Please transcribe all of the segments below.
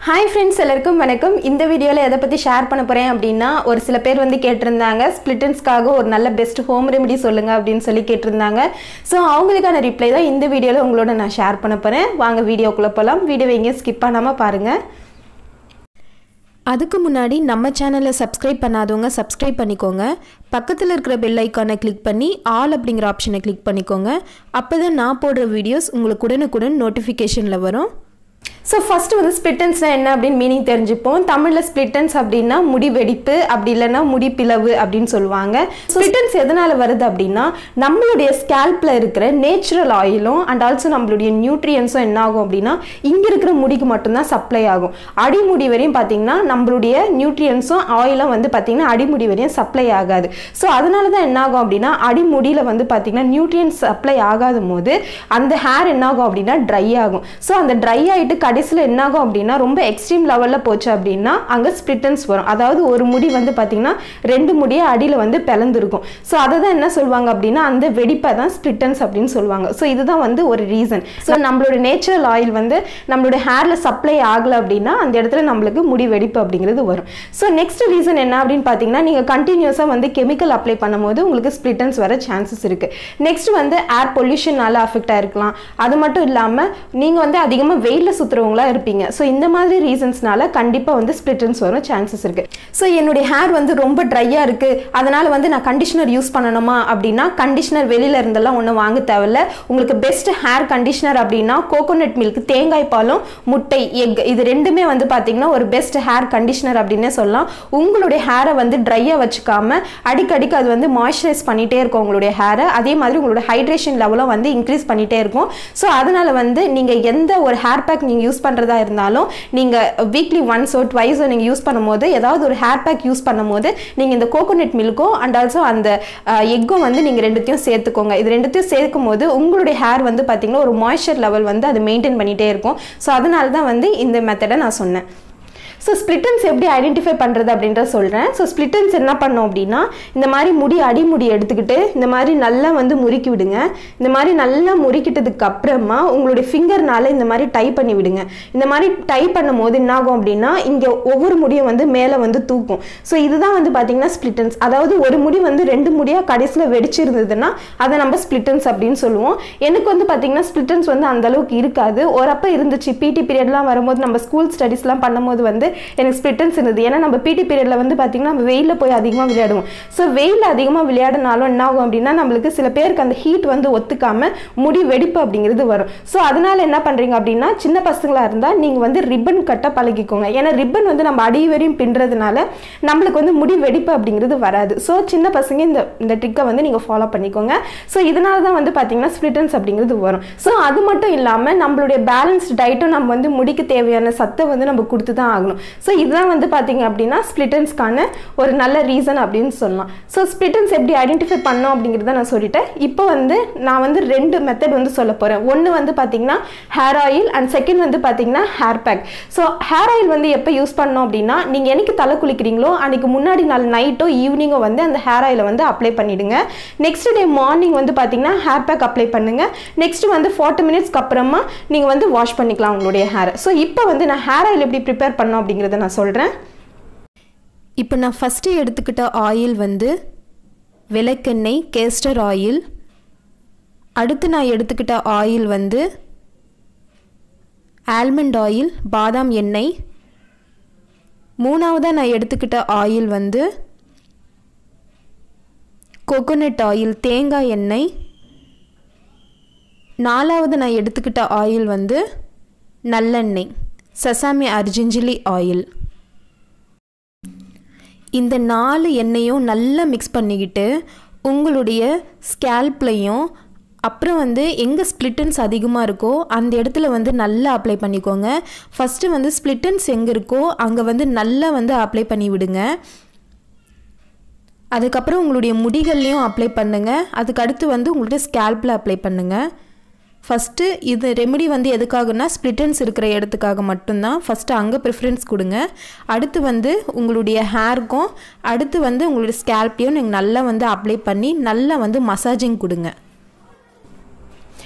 hi friends எல்லாருக்கும் வணக்கம் இந்த வீடியோவில் எதை பற்றி ஷேர் பண்ண போகிறேன் அப்படின்னா ஒரு சில பேர் வந்து கேட்டிருந்தாங்க ஸ்பிளிட்டன்ஸ்க்காக ஒரு நல்ல பெஸ்ட் ஹோம் ரெமெடி சொல்லுங்கள் அப்படின்னு சொல்லி கேட்டிருந்தாங்க ஸோ அவங்களுக்கான ரிப்ளை தான் இந்த வீடியோவில் உங்களோட நான் ஷேர் பண்ண போகிறேன் வாங்க வீடியோக்குள்ளே போகலாம் வீடியோவை எங்கேயும் ஸ்கிப் பண்ணாமல் பாருங்கள் அதுக்கு முன்னாடி நம்ம சேனலை சப்ஸ்கிரைப் பண்ணாதவங்க சப்ஸ்கிரைப் பண்ணிக்கோங்க பக்கத்தில் இருக்கிற பெல் ஐக்கானை கிளிக் பண்ணி ஆல் அப்படிங்கிற ஆப்ஷனை கிளிக் பண்ணிக்கோங்க அப்போ தான் நான் போடுற வீடியோஸ் உங்களுக்கு உடனுக்குடன் நோட்டிஃபிகேஷனில் வரும் ஸோ ஃபஸ்ட்டு வந்து ஸ்பிளிட்டன்ஸ்னா என்ன அப்படின்னு மீனிங் தெரிஞ்சுப்போம் தமிழில் ஸ்பிளிட்டன்ஸ் அப்படின்னா முடி வெடிப்பு அப்படி இல்லைன்னா முடி பிளவு அப்படின்னு சொல்லுவாங்க ஸ்பிளிட்டன்ஸ் எதனால் வருது அப்படின்னா நம்மளுடைய ஸ்கேல்பில் இருக்கிற நேச்சுரல் ஆயிலும் அண்ட் ஆல்சோ நம்மளுடைய நியூட்ரியன்ஸும் என்ன ஆகும் அப்படின்னா இங்கே இருக்கிற முடிக்கு மட்டும்தான் சப்ளை ஆகும் அடிமுடி வரையும் பார்த்தீங்கன்னா நம்மளுடைய நியூட்ரியன்ஸும் ஆயிலும் வந்து பார்த்தீங்கன்னா அடிமுடி வரையும் சப்ளை ஆகாது ஸோ அதனால தான் என்ன ஆகும் அப்படின்னா அடிமுடியில் வந்து பார்த்தீங்கன்னா நியூட்ரியன்ஸ் சப்ளை ஆகாத போது அந்த ஹேர் என்ன ஆகும் அப்படின்னா ட்ரை ஆகும் ஸோ அந்த ட்ரை ஆகிட்டு கடைசியில் என்ன ஆகும் அப்படின்னா ரொம்ப எக்ஸ்ட்ரீம் லெவலில் போச்சு அப்படின்னா அங்கே ஸ்பிளிட்டன்ஸ் வரும் அதாவது ஒரு முடி வந்து பார்த்தீங்கன்னா ரெண்டு முடியை அடியில் வந்து பிளந்துருக்கும் ஸோ அதை தான் என்ன சொல்லுவாங்க அப்படின்னா அந்த வெடிப்பை தான் ஸ்பிளிட்டன்ஸ் அப்படின்னு சொல்லுவாங்க ஸோ இதுதான் வந்து ஒரு ரீசன் ஸோ நம்மளோட நேச்சுரல் ஆயில் வந்து நம்மளோட ஹேரில் சப்ளை ஆகலை அப்படின்னா அந்த இடத்துல நம்மளுக்கு முடி வெடிப்பு அப்படிங்கிறது வரும் ஸோ நெக்ஸ்ட் ரீசன் என்ன அப்படின்னு பார்த்தீங்கன்னா நீங்கள் கண்டினியூஸாக வந்து கெமிக்கல் அப்ளை பண்ணும்போது உங்களுக்கு ஸ்பிளிட்டன்ஸ் வர சான்சஸ் இருக்குது நெக்ஸ்ட் வந்து ஏர் பொல்யூஷனால அஃபெக்ட் ஆயிருக்கலாம் அது மட்டும் இல்லாமல் நீங்கள் வந்து அதிகமாக வெயிலில் சுற்றுறவங்களா இருப்பீங்க ஸோ இந்த மாதிரி ரீசன்ஸ்னால கண்டிப்பாக வந்து ஸ்பிளிட்டன்ஸ் வரும் சான்சஸ் இருக்குது ஸோ என்னுடைய ஹேர் வந்து ரொம்ப ட்ரையாக இருக்குது அதனால் வந்து நான் கண்டிஷனர் யூஸ் பண்ணணுமா அப்படின்னா கண்டிஷனர் வெளியில இருந்தெல்லாம் ஒன்றும் வாங்க தேவையில்ல உங்களுக்கு பெஸ்ட் ஹேர் கண்டிஷனர் அப்படின்னா கோகோனட் மில்க் தேங்காய் பாலும் முட்டை எக் இது ரெண்டுமே வந்து பார்த்தீங்கன்னா ஒரு பெஸ்ட் ஹேர் கண்டிஷனர் அப்படின்னே சொல்லலாம் உங்களுடைய ஹேரை வந்து ட்ரையாக வச்சுக்காம அடிக்கடிக்கு அது வந்து மாய்ஸ்சரைஸ் பண்ணிகிட்டே இருக்கும் உங்களுடைய ஹேரை அதே மாதிரி உங்களோட ஹைட்ரேஷன் லெவலும் வந்து இன்க்ரீஸ் பண்ணிகிட்டே இருக்கும் ஸோ அதனால் வந்து நீங்கள் எந்த ஒரு ஹேர் பேக் நீங்கள் யூஸ் பண்ணுறதா இருந்தாலும் நீங்கள் வீக்லி ஒன்ஸோ ட்வைஸோ நீங்கள் யூஸ் பண்ணும்போது ஏதாவது ஒரு ஹேர் பேக் யூஸ் பண்ணும்போது நீங்கள் இந்த கோகோனட் மில்க்கும் அண்ட் ஆல்சோ அந்த எக்கும் வந்து நீங்கள் ரெண்டுத்தையும் சேர்த்துக்கோங்க இது ரெண்டுத்தையும் சேர்க்கும் போது உங்களுடைய ஹேர் வந்து பார்த்தீங்கன்னா ஒரு மாய்ஸ்சர் லெவல் வந்து அது மெயின்டைன் பண்ணிகிட்டே இருக்கும் ஸோ அதனால தான் வந்து இந்த மெத்தடை நான் சொன்னேன் ஸோ ஸ்ப்ளிட்டன்ஸ் எப்படி ஐடென்டிஃபை பண்ணுறது அப்படின்றத சொல்கிறேன் ஸோ ஸ்ப்ளிட்டன்ஸ் என்ன பண்ணோம் அப்படின்னா இந்த மாதிரி முடி அடிமுடி எடுத்துக்கிட்டு இந்த மாதிரி நல்லா வந்து முறுக்கி விடுங்க இந்த மாதிரி நல்லா முறுக்கிட்டதுக்கு அப்புறமா உங்களுடைய ஃபிங்கர்னால இந்த மாதிரி டை பண்ணி விடுங்க இந்த மாதிரி டை பண்ணும் போது என்ன ஆகும் அப்படின்னா இங்கே ஒவ்வொரு முடியும் வந்து மேலே வந்து தூக்கும் ஸோ இதுதான் வந்து பார்த்தீங்கன்னா ஸ்ப்ளிட்டன்ஸ் அதாவது ஒரு முடி வந்து ரெண்டு முடியாக கடைசியில் வெடிச்சிருந்ததுன்னா அதை நம்ம ஸ்ப்ளிட்டன்ஸ் அப்படின்னு சொல்லுவோம் எனக்கு வந்து பார்த்தீங்கன்னா ஸ்ப்ளிட்டன்ஸ் வந்து அந்த அளவுக்கு இருக்காது ஒரு அப்போ இருந்துச்சு பிடி பீரியட்லாம் வரும்போது நம்ம ஸ்கூல் ஸ்டடீஸ்லாம் பண்ணும்போது வந்து எனக்கு ஸ்பிளிட்டன்ஸ் இருந்தது ஏன்னா நம்ம பிடி பீரியடில் வந்து பார்த்திங்கன்னா நம்ம வெயிலில் போய் அதிகமாக விளையாடுவோம் ஸோ வெயிலில் அதிகமாக விளையாடினாலும் என்ன ஆகும் அப்படின்னா நம்மளுக்கு சில பேருக்கு அந்த ஹீட் வந்து ஒத்துக்காமல் முடி வெடிப்பு அப்படிங்கிறது வரும் ஸோ அதனால் என்ன பண்ணுறீங்க அப்படின்னா சின்ன பசங்களாக இருந்தால் நீங்கள் வந்து ரிப்பன் கட்ட பழகிக்கோங்க ஏன்னா ரிப்பன் வந்து நம்ம அடி வரையும் பின்னுறதுனால நம்மளுக்கு வந்து முடி வெடிப்பு அப்படிங்கிறது வராது ஸோ சின்ன பசங்க இந்த இந்த ட்ரிக்கை வந்து நீங்கள் ஃபாலோ பண்ணிக்கோங்க ஸோ இதனால தான் வந்து பார்த்தீங்கன்னா ஸ்பிளிட்டன்ஸ் அப்படிங்கிறது வரும் ஸோ அது மட்டும் இல்லாமல் நம்மளுடைய பேலன்ஸ்ட் டயட்டும் நம்ம வந்து முடிக்கு தேவையான சத்தை வந்து நம்ம கொடுத்து தான் ஆகணும் ஸோ இதுதான் வந்து பார்த்தீங்க அப்படின்னா ஸ்பிளிட்டன்ஸ்க்கான ஒரு நல்ல ரீசன் அப்படின்னு சொல்லலாம் ஸோ ஸ்பிளிட்டன்ஸ் எப்படி ஐடென்டிஃபை பண்ணோம் அப்படிங்கிறத நான் சொல்லிட்டேன் இப்போ வந்து நான் வந்து ரெண்டு மெத்தட் வந்து சொல்ல போகிறேன் ஒன்று வந்து பார்த்தீங்கன்னா ஹேர் ஆயில் அண்ட் செகண்ட் வந்து பார்த்தீங்கன்னா hair pack so hair oil வந்து எப்போ யூஸ் பண்ணோம் அப்படின்னா நீங்கள் என்னைக்கு தலை குளிக்கிறீங்களோ அன்றைக்கி முன்னாடி நாள் நைட்டோ ஈவினிங்கோ வந்து அந்த ஹேர் ஆயிலை வந்து அப்ளை பண்ணிவிடுங்க நெக்ஸ்ட் டே மார்னிங் வந்து பார்த்தீங்கன்னா ஹேர் பேக் அப்ளை பண்ணுங்கள் நெக்ஸ்ட் வந்து ஃபார்ட்டி மினிட்ஸ்க்கு அப்புறமா நீங்கள் வந்து வாஷ் பண்ணிக்கலாம் உங்களுடைய ஹேரை ஸோ இப்போ வந்து நான் ஹேர் ஆயில் எப்படி ப்ரிப்பேர் பண்ணோம் அப்படிங்கிறத நான் சொல்கிறேன் இப்போ நான் ஃபஸ்ட்டு எடுத்துக்கிட்ட ஆயில் வந்து விளக்கெண்ணெய் கேஸ்டர் ஆயில் அடுத்து நான் எடுத்துக்கிட்ட ஆயில் வந்து ஆல்மண்ட் ஆயில் பாதாம் எண்ணெய் மூணாவதாக நான் எடுத்துக்கிட்ட ஆயில் வந்து கோகோனட் ஆயில் தேங்காய் எண்ணெய் நாலாவது நான் எடுத்துக்கிட்ட ஆயில் வந்து நல்லெண்ணெய் சசாமி அர்ஜிஞ்சிலி ஆயில் இந்த நாலு எண்ணெயும் நல்லா மிக்ஸ் பண்ணிக்கிட்டு உங்களுடைய ஸ்கேல்ப்லையும் அப்புறம் வந்து எங்கே ஸ்ப்ளிட்டன்ஸ் அதிகமாக இருக்கோ அந்த இடத்துல வந்து நல்லா அப்ளை பண்ணிக்கோங்க ஃபஸ்ட்டு வந்து ஸ்ப்ளிட்டன்ஸ் எங்கே இருக்கோ அங்கே வந்து நல்லா வந்து அப்ளை பண்ணி விடுங்க அதுக்கப்புறம் உங்களுடைய முடிகள்லையும் அப்ளை பண்ணுங்கள் அதுக்கு அடுத்து வந்து உங்களுடைய ஸ்கேல்பில் அப்ளை பண்ணுங்கள் ஃபஸ்ட்டு இது ரெமெடி வந்து எதுக்காகனா ஸ்ப்ளிட்டன்ஸ் இருக்கிற இடத்துக்காக மட்டும்தான் ஃபஸ்ட்டு அங்கே ப்ரிஃபரன்ஸ் கொடுங்க அடுத்து வந்து உங்களுடைய ஹேருக்கும் அடுத்து வந்து உங்களுடைய ஸ்கேல்ப்லையும் நீங்கள் நல்லா வந்து அப்ளை பண்ணி நல்லா வந்து மசாஜிங் கொடுங்க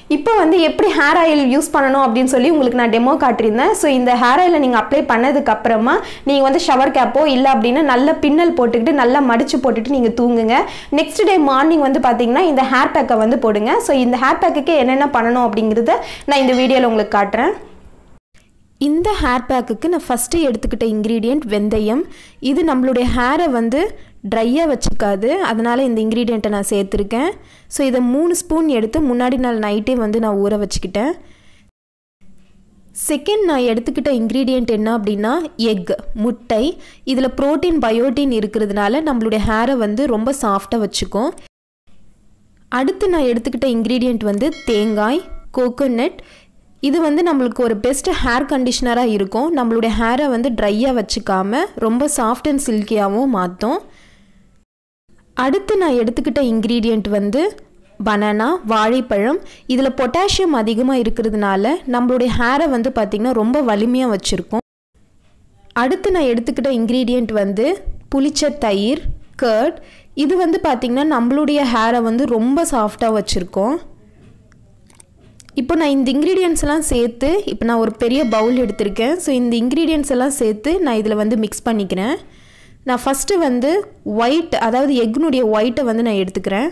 இப்போ வந்து எப்படி ஹேர் ஆயில் யூஸ் பண்ணணும் அப்படின்னு சொல்லி உங்களுக்கு நான் டெமோ காட்டியிருந்தேன் ஸோ இந்த ஹேர் ஆயிலை நீங்கள் அப்ளை பண்ணதுக்கு அப்புறமா நீங்கள் வந்து ஷவர் கேப்போ இல்லை அப்படின்னா நல்ல பின்னல் போட்டுக்கிட்டு நல்லா மடிச்சு போட்டுட்டு நீங்கள் தூங்குங்க நெக்ஸ்ட் டே மார்னிங் வந்து பார்த்தீங்கன்னா இந்த ஹேர் பேக்கை வந்து போடுங்க ஸோ இந்த ஹேர் பேக்குக்கு என்னென்ன பண்ணணும் அப்படிங்கிறத நான் இந்த வீடியோவில் உங்களுக்கு காட்டுறேன் இந்த ஹேர் பேக்குக்கு நான் ஃபஸ்ட்டு எடுத்துக்கிட்ட இன்க்ரீடியண்ட் வெந்தயம் இது நம்மளுடைய ஹேரை வந்து ட்ரையாக வச்சுக்காது அதனால் இந்த இன்க்ரீடியண்ட்டை நான் சேர்த்துருக்கேன் ஸோ இதை மூணு ஸ்பூன் எடுத்து முன்னாடி நாள் நைட்டே வந்து நான் ஊற வச்சுக்கிட்டேன் செகண்ட் நான் எடுத்துக்கிட்ட இன்க்ரீடியண்ட் என்ன அப்படின்னா எக் முட்டை இதில் ப்ரோட்டீன் பயோட்டின் இருக்கிறதுனால நம்மளுடைய ஹேரை வந்து ரொம்ப சாஃப்டாக வச்சுக்கும் அடுத்து நான் எடுத்துக்கிட்ட இன்க்ரீடியண்ட் வந்து தேங்காய் கோகோனட் இது வந்து நம்மளுக்கு ஒரு பெஸ்ட் ஹேர் கண்டிஷ்னராக இருக்கும் நம்மளுடைய ஹேரை வந்து ட்ரையாக வச்சுக்காம ரொம்ப சாஃப்ட் அண்ட் சில்கியாகவும் மாற்றும் அடுத்து நான் எடுத்துக்கிட்ட இன்க்ரீடியண்ட் வந்து பனானா வாழைப்பழம் இதில் பொட்டாசியம் அதிகமாக இருக்கிறதுனால நம்மளுடைய ஹேரை வந்து பார்த்திங்கன்னா ரொம்ப வலிமையாக வச்சுருக்கோம் அடுத்து நான் எடுத்துக்கிட்ட இன்க்ரீடியண்ட் வந்து புளிச்ச தயிர் கர்ட் இது வந்து பார்த்திங்கன்னா நம்மளுடைய ஹேரை வந்து ரொம்ப சாஃப்டாக வச்சுருக்கோம் இப்போ நான் இந்த இன்க்ரீடியன்ஸ் எல்லாம் சேர்த்து இப்போ நான் ஒரு பெரிய பவுல் எடுத்திருக்கேன் ஸோ இந்த இன்க்ரீடியன்ஸ் எல்லாம் சேர்த்து நான் இதில் வந்து மிக்ஸ் பண்ணிக்கிறேன் நான் ஃபஸ்ட்டு வந்து ஒயிட் அதாவது எக்னுடைய ஒயிட்டை வந்து நான் எடுத்துக்கிறேன்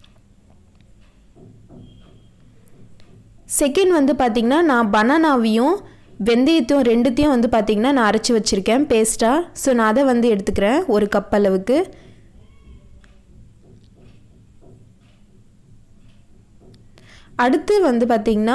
செகண்ட் வந்து பார்த்திங்கன்னா நான் பனானாவையும் வெந்தயத்தையும் ரெண்டுத்தையும் வந்து பார்த்திங்கன்னா நான் அரைச்சி வச்சுருக்கேன் பேஸ்ட்டாக ஸோ நான் அதை வந்து எடுத்துக்கிறேன் ஒரு கப் அளவுக்கு அடுத்து வந்து பார்த்திங்கன்னா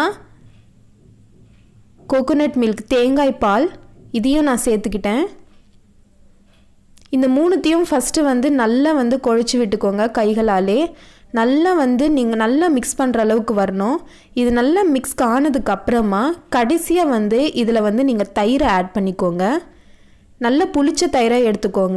கோகோனட் மில்க் தேங்காய் பால் இதையும் நான் சேர்த்துக்கிட்டேன் இந்த மூணுத்தையும் ஃபஸ்ட்டு வந்து நல்லா வந்து குழச்சி விட்டுக்கோங்க கைகளாலே நல்லா வந்து நீங்கள் நல்லா மிக்ஸ் பண்ணுற அளவுக்கு வரணும் இது நல்லா மிக்ஸ் ஆனதுக்கு அப்புறமா கடைசியாக வந்து இதில் வந்து நீங்கள் தயிரை ஆட் பண்ணிக்கோங்க நல்ல புளிச்ச தயிரை எடுத்துக்கோங்க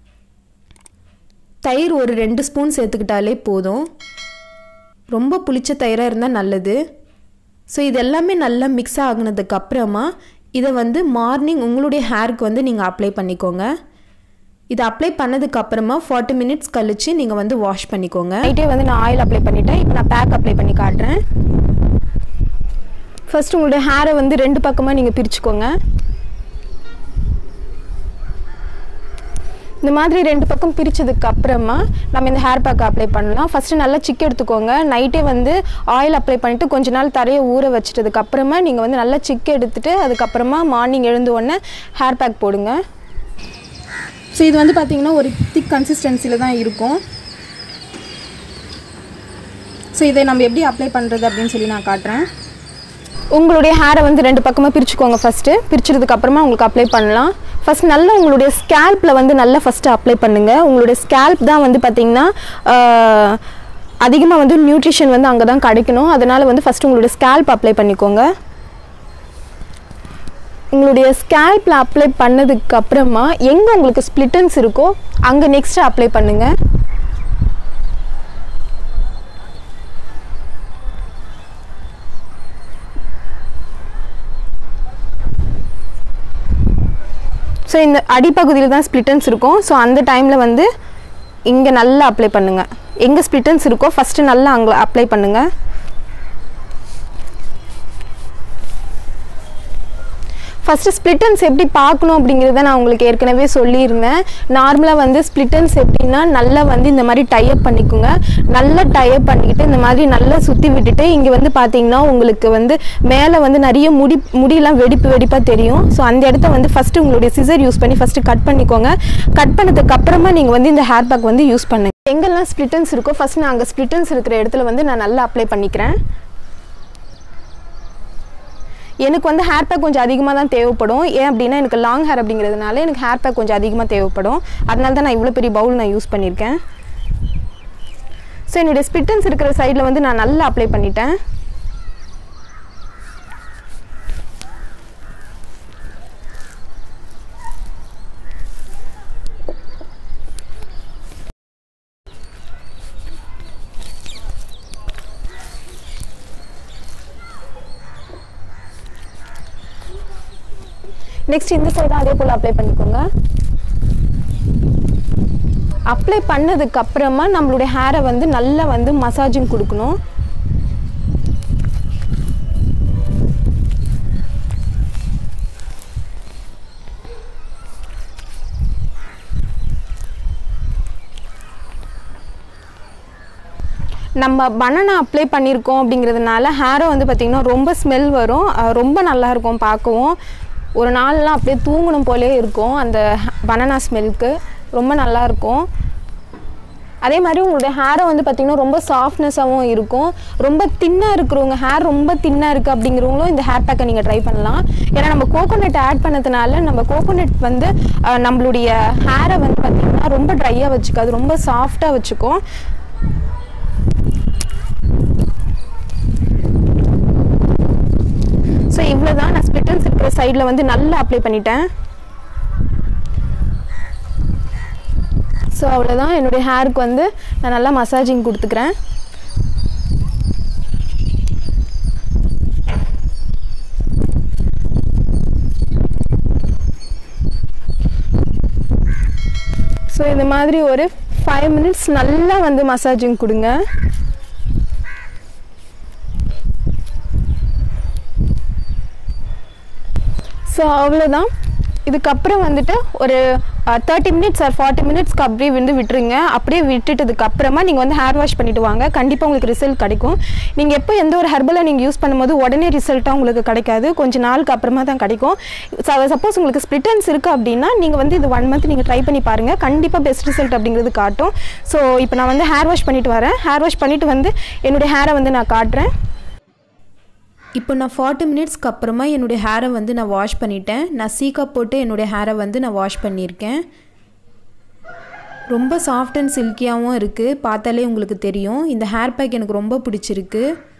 தயிர் ஒரு ரெண்டு ஸ்பூன் சேர்த்துக்கிட்டாலே போதும் ரொம்ப புளிச்ச தயிராக இருந்தால் நல்லது ஸோ இது எல்லாமே நல்லா மிக்ஸ் ஆகினதுக்கு அப்புறமா இதை வந்து மார்னிங் உங்களுடைய ஹேருக்கு வந்து நீங்கள் அப்ளை பண்ணிக்கோங்க இதை அப்ளை பண்ணதுக்கு அப்புறமா ஃபார்ட்டி மினிட்ஸ் கழித்து நீங்கள் வந்து வாஷ் பண்ணிக்கோங்க நைட்டே வந்து நான் ஆயில் அப்ளை பண்ணிட்டேன் இப்போ நான் பேக் அப்ளை பண்ணி காட்டுறேன் ஃபர்ஸ்ட் உங்களுடைய ஹேரை வந்து ரெண்டு பக்கமாக நீங்கள் பிரிச்சுக்கோங்க இந்த மாதிரி ரெண்டு பக்கம் பிரித்ததுக்கு அப்புறமா நம்ம இந்த ஹேர் பேக் அப்ளை பண்ணலாம் ஃபஸ்ட்டு நல்லா சிக் எடுத்துக்கோங்க நைட்டே வந்து ஆயில் அப்ளை பண்ணிவிட்டு கொஞ்ச நாள் தரையை ஊற வச்சிட்டதுக்கு அப்புறமா நீங்கள் வந்து நல்லா சிக் எடுத்துட்டு அதுக்கப்புறமா மார்னிங் எழுந்த உடனே ஹேர் பேக் போடுங்க ஸோ இது வந்து பார்த்தீங்கன்னா ஒரு திக் கன்சிஸ்டன்சியில் தான் இருக்கும் ஸோ இதை நம்ம எப்படி அப்ளை பண்ணுறது அப்படின்னு சொல்லி நான் காட்டுறேன் உங்களுடைய ஹேரை வந்து ரெண்டு பக்கமாக பிரிச்சுக்கோங்க ஃபஸ்ட்டு பிரிச்சதுக்கு அப்புறமா உங்களுக்கு அப்ளை பண்ணலாம் ஃபஸ்ட் நல்லா உங்களுடைய ஸ்கேல்பில் வந்து நல்லா ஃபஸ்ட்டு அப்ளை பண்ணுங்கள் உங்களுடைய ஸ்கேல்ப் தான் வந்து பார்த்திங்கன்னா அதிகமாக வந்து நியூட்ரிஷன் வந்து அங்கே தான் கிடைக்கணும் அதனால் வந்து ஃபஸ்ட்டு உங்களுடைய ஸ்கேல்ப் அப்ளை பண்ணிக்கோங்க உங்களுடைய ஸ்கேல்பில் அப்ளை பண்ணதுக்கு அப்புறமா எங்கே உங்களுக்கு ஸ்ப்ளிட்டன்ஸ் இருக்கோ அங்கே நெக்ஸ்ட்டு அப்ளை பண்ணுங்கள் ஸோ இந்த அடிப்பகுதியில் தான் ஸ்ப்ளிட்டன்ஸ் இருக்கும் ஸோ அந்த டைமில் வந்து இங்கே நல்லா அப்ளை பண்ணுங்கள் எங்கே ஸ்ப்ளிட்டன்ஸ் இருக்கோ ஃபஸ்ட்டு நல்லா அங்கே அப்ளை பண்ணுங்கள் ஃபஸ்ட்டு ஸ்ப்ளிட்டன்ஸ் எப்படி பார்க்கணும் அப்படிங்கிறத நான் உங்களுக்கு ஏற்கனவே சொல்லியிருந்தேன் நார்மலாக வந்து ஸ்ப்ளிட்டன்ஸ் எப்படின்னா நல்லா வந்து இந்த மாதிரி டைப் பண்ணிக்கோங்க நல்லா டைப் பண்ணிக்கிட்டு இந்த மாதிரி நல்லா சுற்றி விட்டுட்டு இங்கே வந்து பார்த்தீங்கன்னா உங்களுக்கு வந்து மேலே வந்து நிறைய முடி முடியெல்லாம் வெடிப்பு வெடிப்பாக தெரியும் ஸோ அந்த இடத்த வந்து ஃபஸ்ட்டு உங்களுடைய சிசர் யூஸ் பண்ணி ஃபஸ்ட்டு கட் பண்ணிக்கோங்க கட் பண்ணதுக்கு அப்புறமா நீங்கள் வந்து இந்த ஹேர் பேக் வந்து யூஸ் பண்ணுங்க எங்கெல்லாம் ஸ்ப்ளிட்டன்ஸ் இருக்கோ ஃபஸ்ட் நான் அங்கே ஸ்ப்ளிட்டன்ஸ் இருக்கிற இடத்துல வந்து நான் நல்லா அப்ளை பண்ணிக்கிறேன் எனக்கு வந்து ஹேர் பேக் கொஞ்சம் அதிகமாக தான் தேவைப்படும் ஏன் அப்படின்னா எனக்கு லாங் ஹேர் அப்படிங்கிறதுனால எனக்கு ஹேர் பேக் கொஞ்சம் அதிகமாக தேவைப்படும் அதனால தான் நான் இவ்வளோ பெரிய பவுல் நான் யூஸ் பண்ணியிருக்கேன் ஸோ என்னுடைய ஸ்பிட்டன்ஸ் இருக்கிற சைடில் வந்து நான் நல்லா அப்ளை பண்ணிட்டேன் நெக்ஸ்ட் இந்த சைடு அதே போல் அப்ளை பண்ணிக்கோங்க அப்ளை பண்ணதுக்கு அப்புறமா நம்மளுடைய ஹேரை வந்து நல்லா வந்து மசாஜிங் கொடுக்கணும் நம்ம பனானா அப்ளை பண்ணியிருக்கோம் அப்படிங்கிறதுனால ஹேரை வந்து பார்த்திங்கன்னா ரொம்ப ஸ்மெல் வரும் அஹ் ரொம்ப நல்லா இருக்கும் பார்க்கவும் ஒரு நாள்லாம் அப்படியே தூங்கணும் போலே இருக்கும் அந்த பனானா ஸ்மெல்க்கு ரொம்ப நல்லா இருக்கும் அதே மாதிரி உங்களுடைய ஹேரை வந்து பார்த்திங்கன்னா ரொம்ப சாஃப்ட்னஸாகவும் இருக்கும் ரொம்ப தின்னாக இருக்கிறவங்க ஹேர் ரொம்ப தின்னாக இருக்குது அப்படிங்கிறவங்களும் இந்த ஹேர் பேக்கை நீங்கள் ட்ரை பண்ணலாம் ஏன்னா நம்ம கோகோனட் ஆட் பண்ணதுனால நம்ம கோகோனட் வந்து அஹ், நம்மளுடைய ஹேரை வந்து பார்த்திங்கன்னா ரொம்ப ட்ரையாக வச்சுக்காது ரொம்ப சாஃப்டாக வச்சுக்கும் ஸோ இவ்வளோ தான் நான் ஸ்பிட்டன்ஸ் இருக்கிற சைடில் வந்து நல்லா அப்ளை பண்ணிட்டேன் ஸோ அவ்வளோதான் என்னுடைய ஹேருக்கு வந்து நான் நல்லா மசாஜிங் கொடுத்துக்கிறேன் ஸோ இந்த மாதிரி ஒரு ஃபைவ் மினிட்ஸ் நல்லா வந்து மசாஜிங் கொடுங்க ஸோ அவ்வளோதான் இதுக்கப்புறம் வந்துட்டு ஒரு தேர்ட்டி மினிட்ஸ் ஆர் ஃபார்ட்டி மினிட்ஸ்க்கு அப்படியே வந்து விட்டுருங்க அப்படியே விட்டுட்டதுக்கு அப்புறமா நீங்கள் வந்து ஹேர் வாஷ் பண்ணிட்டு வாங்க கண்டிப்பாக உங்களுக்கு ரிசல்ட் கிடைக்கும் நீங்கள் எப்போ எந்த ஒரு ஹெர்பலை நீங்கள் யூஸ் பண்ணும்போது உடனே ரிசல்ட்டாக உங்களுக்கு கிடைக்காது கொஞ்சம் நாளுக்கு அப்புறமா தான் கிடைக்கும் சப்போஸ் உங்களுக்கு ஸ்பிட்டன்ஸ் இருக்குது அப்படின்னா நீங்கள் வந்து இது ஒன் மந்த் நீங்கள் ட்ரை பண்ணி பாருங்கள் கண்டிப்பாக பெஸ்ட் ரிசல்ட் அப்படிங்கிறது காட்டும் ஸோ இப்போ நான் வந்து ஹேர் வாஷ் பண்ணிட்டு வரேன் ஹேர் வாஷ் பண்ணிட்டு வந்து என்னுடைய ஹேரை வந்து நான் காட்டுறேன் இப்போ நான் ஃபார்ட்டி மினிட்ஸ்க்கு அப்புறமா என்னுடைய ஹேரை வந்து நான் வாஷ் பண்ணிட்டேன் நான் சீக்கா போட்டு என்னுடைய ஹேரை வந்து நான் வாஷ் பண்ணியிருக்கேன் ரொம்ப சாஃப்ட் அண்ட் சில்கியாகவும் இருக்குது பார்த்தாலே உங்களுக்கு தெரியும் இந்த ஹேர் பேக் எனக்கு ரொம்ப பிடிச்சிருக்கு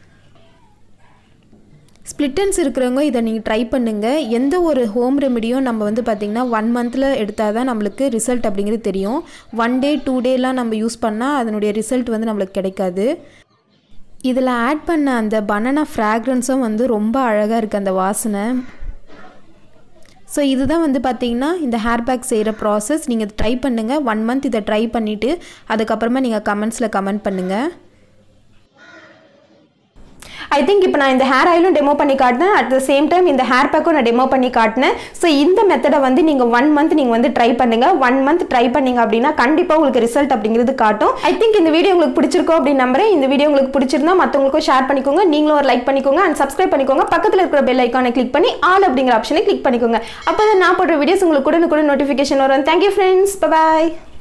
ஸ்ப்ளிட்டன்ஸ் இருக்கிறவங்க இதை நீங்கள் ட்ரை பண்ணுங்கள் எந்த ஒரு ஹோம் ரெமெடியும் நம்ம வந்து பார்த்திங்கன்னா ஒன் மந்தில் எடுத்தால் தான் நம்மளுக்கு ரிசல்ட் அப்படிங்கிறது தெரியும் ஒன் டே டூ டேலாம் நம்ம யூஸ் பண்ணால் அதனுடைய ரிசல்ட் வந்து நம்மளுக்கு கிடைக்காது இதில் ஆட் பண்ண அந்த பனானா ஃப்ராக்ரன்ஸும் வந்து ரொம்ப அழகாக இருக்குது அந்த வாசனை ஸோ இதுதான் வந்து பார்த்தீங்கன்னா இந்த ஹேர் பேக் செய்கிற ப்ராசஸ் நீங்கள் ட்ரை பண்ணுங்கள் ஒன் மந்த் இதை ட்ரை பண்ணிவிட்டு அதுக்கப்புறமா நீங்கள் கமெண்ட்ஸில் கமெண்ட் பண்ணுங்கள் ஐ திங்க் இப்போ நான் இந்த ஹேர் ஆயிலும் டெமோ பண்ணி காட்டினேன் அட் த சேம் டைம் இந்த ஹேர் பேக்கும் நான் டெமோ பண்ணி காட்டினேன் ஸோ இந்த மெத்தடை வந்து நீங்கள் ஒன் மந்த் நீங்கள் வந்து ட்ரை பண்ணுங்க ஒன் மந்த் ட்ரை பண்ணீங்க அப்படின்னா கண்டிப்பாக உங்களுக்கு ரிசல்ட் அப்படிங்கிறது காட்டும் ஐ திங்க் இந்த வீடியோ உங்களுக்கு பிடிச்சிருக்கோம் அப்படின்னு நம்புறேன் இந்த வீடியோ உங்களுக்கு பிடிச்சிருந்தா மற்றவங்களுக்கும் ஷேர் பண்ணிக்கோங்க நீங்களும் ஒரு லைக் பண்ணிக்கோங்க அண்ட் சப்ஸ்கிரைப் பண்ணிக்கோங்க பக்கத்தில் இருக்கிற பெல் ஐக்கானை கிளிக் பண்ணி ஆல் அப்படிங்கிற ஆப்ஷனை கிளிக் பண்ணிக்கோங்க அப்போ தான் நான் போடுற வீடியோஸ் உங்களுக்கு கூட கூட நோட்டிஃபிகேஷன் வரும் தேங்க்யூ ஃப்ரெண்ட்ஸ் பாய்